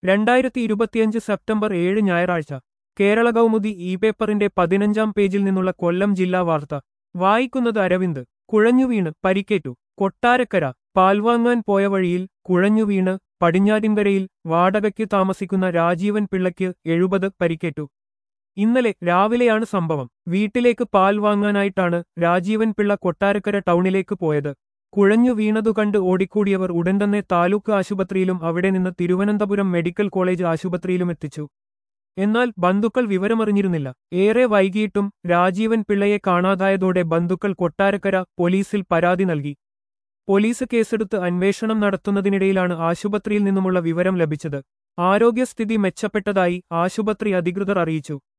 രണ്ടായിരത്തി ഇരുപത്തിയഞ്ച് സെപ്റ്റംബർ ഏഴ് ഞായറാഴ്ച കേരള കൗമുദി ഇ പേപ്പറിന്റെ പതിനഞ്ചാം പേജിൽ നിന്നുള്ള കൊല്ലം ജില്ലാ വാർത്ത വായിക്കുന്നത് അരവിന്ദ് കുഴഞ്ഞുവീണ് പരിക്കേറ്റു കൊട്ടാരക്കര പാൽവാങ്ങാൻ പോയ വഴിയിൽ കുഴഞ്ഞുവീണ് പടിഞ്ഞാറ്റിൻകരയിൽ വാടകയ്ക്ക് താമസിക്കുന്ന രാജീവൻ പിള്ളയ്ക്ക് എഴുപത് പരിക്കേറ്റു ഇന്നലെ രാവിലെയാണ് സംഭവം വീട്ടിലേക്ക് പാൽ വാങ്ങാനായിട്ടാണ് രാജീവൻ പിള്ള കൊട്ടാരക്കര ടൗണിലേക്ക് പോയത് കുഴഞ്ഞു വീണതു കണ്ട് ഓടിക്കൂടിയവർ ഉടൻ തന്നെ താലൂക്ക് ആശുപത്രിയിലും അവിടെ നിന്ന് തിരുവനന്തപുരം മെഡിക്കൽ കോളേജ് ആശുപത്രിയിലും എത്തിച്ചു എന്നാൽ ബന്ധുക്കൾ വിവരമറിഞ്ഞിരുന്നില്ല ഏറെ വൈകിയിട്ടും രാജീവൻ പിള്ളയെ കാണാതായതോടെ ബന്ധുക്കൾ കൊട്ടാരക്കര പോലീസിൽ പരാതി നൽകി പോലീസ് കേസെടുത്ത് അന്വേഷണം നടത്തുന്നതിനിടയിലാണ് ആശുപത്രിയിൽ നിന്നുമുള്ള വിവരം ലഭിച്ചത് ആരോഗ്യസ്ഥിതി മെച്ചപ്പെട്ടതായി ആശുപത്രി അധികൃതർ അറിയിച്ചു